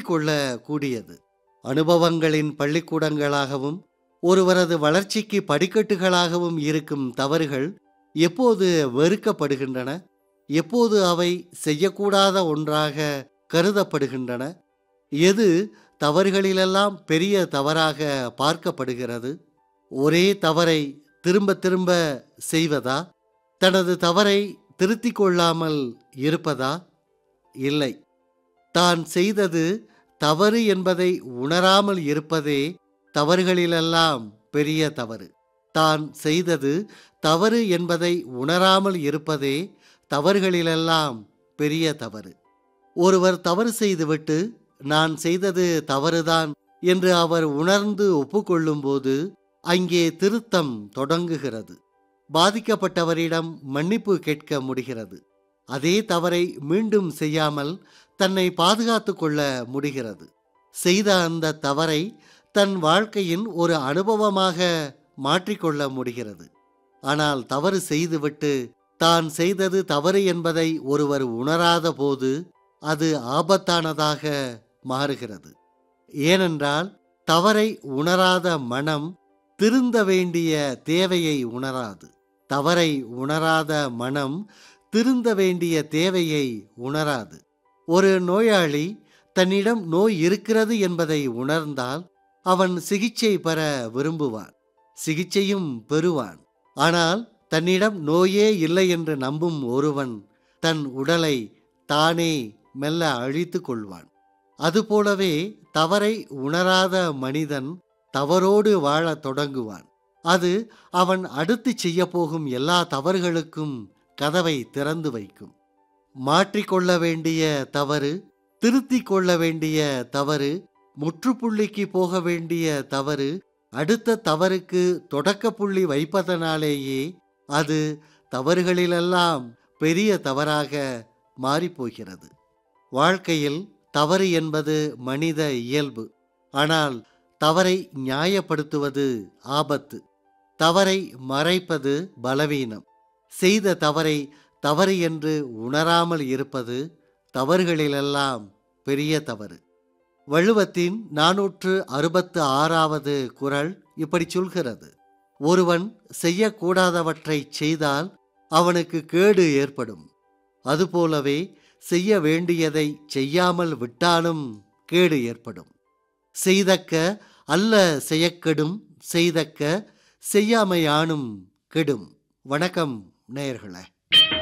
மாற்றிக்கொள்ள கூடியது அனுபவங்களின் பள்ளிக்கூடங்களாகவும் ஒருவரது வளர்ச்சிக்கு படிக்கட்டுகளாகவும் இருக்கும் தவறுகள் எப்போது வெறுக்கப்படுகின்றன எப்போது அவை செய்யக்கூடாத ஒன்றாக கருதப்படுகின்றன எது தவறுகளிலெல்லாம் பெரிய தவறாக பார்க்கப்படுகிறது ஒரே தவறை திரும்ப திரும்ப செய்வதா தனது தவறை திருத்திக் கொள்ளாமல் இருப்பதா இல்லை தான் செய்தது தவறு என்பதை உணராமல் இருப்பதே தவறுகளிலெல்லாம் பெரிய தவறு தான் செய்தது தவறு என்பதை உணராமல் இருப்பதே தவறுகளிலெல்லாம் பெரிய தவறு ஒருவர் தவறு செய்துவிட்டு நான் செய்தது தவறுதான் என்று அவர் உணர்ந்து ஒப்புக்கொள்ளும்போது அங்கே திருத்தம் தொடங்குகிறது பாதிக்கப்பட்டவரிடம் மன்னிப்பு கேட்க முடிகிறது அதே தவறை மீண்டும் செய்யாமல் தன்னை பாதுகாத்து கொள்ள முடிகிறது செய்த அந்த தவறை தன் வாழ்க்கையின் ஒரு அனுபவமாக மாற்றிக்கொள்ள முடிகிறது ஆனால் தவறு செய்துவிட்டு தான் செய்தது தவறு என்பதை ஒருவர் உணராத போது அது ஆபத்தானதாக மாறுகிறது ஏனென்றால் தவறை உணராத மனம் திருந்த வேண்டிய தேவையை உணராது தவறை உணராத மனம் திருந்த வேண்டிய தேவையை உணராது ஒரு நோயாளி தன்னிடம் நோய் இருக்கிறது என்பதை உணர்ந்தால் அவன் சிகிச்சை பெற விரும்புவான் சிகிச்சையும் பெறுவான் ஆனால் தன்னிடம் நோயே இல்லை என்று நம்பும் ஒருவன் தன் உடலை தானே மெல்ல அழித்து கொள்வான் அதுபோலவே தவறை உணராத மனிதன் தவறோடு வாழத் தொடங்குவான் அது அவன் அடுத்து செய்யப்போகும் எல்லா தவறுகளுக்கும் கதவை திறந்து வைக்கும் மாற்றிக்கொள்ள வேண்டிய தவறு திருத்திக் கொள்ள வேண்டிய தவறு முற்றுப்புள்ளிக்கு போக வேண்டிய தவறு அடுத்த தவறுக்கு தொடக்க புள்ளி வைப்பதனாலேயே அது தவறுகளிலெல்லாம் பெரிய தவறாக மாறிப்போகிறது வாழ்க்கையில் தவறு என்பது மனித இயல்பு ஆனால் தவறை நியாயப்படுத்துவது ஆபத்து தவறை மறைப்பது பலவீனம் செய்த தவறை தவறு என்று உணராமல் இருப்பது தவறுகளிலெல்லாம் பெரிய தவறு வள்ளுவத்தின் நாநூற்று அறுபத்து ஆறாவது குரல் இப்படி சொல்கிறது ஒருவன் செய்யக்கூடாதவற்றை செய்தால் அவனுக்கு கேடு ஏற்படும் அதுபோலவே செய்ய வேண்டியதை செய்யாமல் விட்டாலும் கேடு ஏற்படும் செய்தக்க அல்ல செய்யக்கெடும் செய்தக்க செய்யாமையானும் கெடும் வணக்கம் நேயர்களே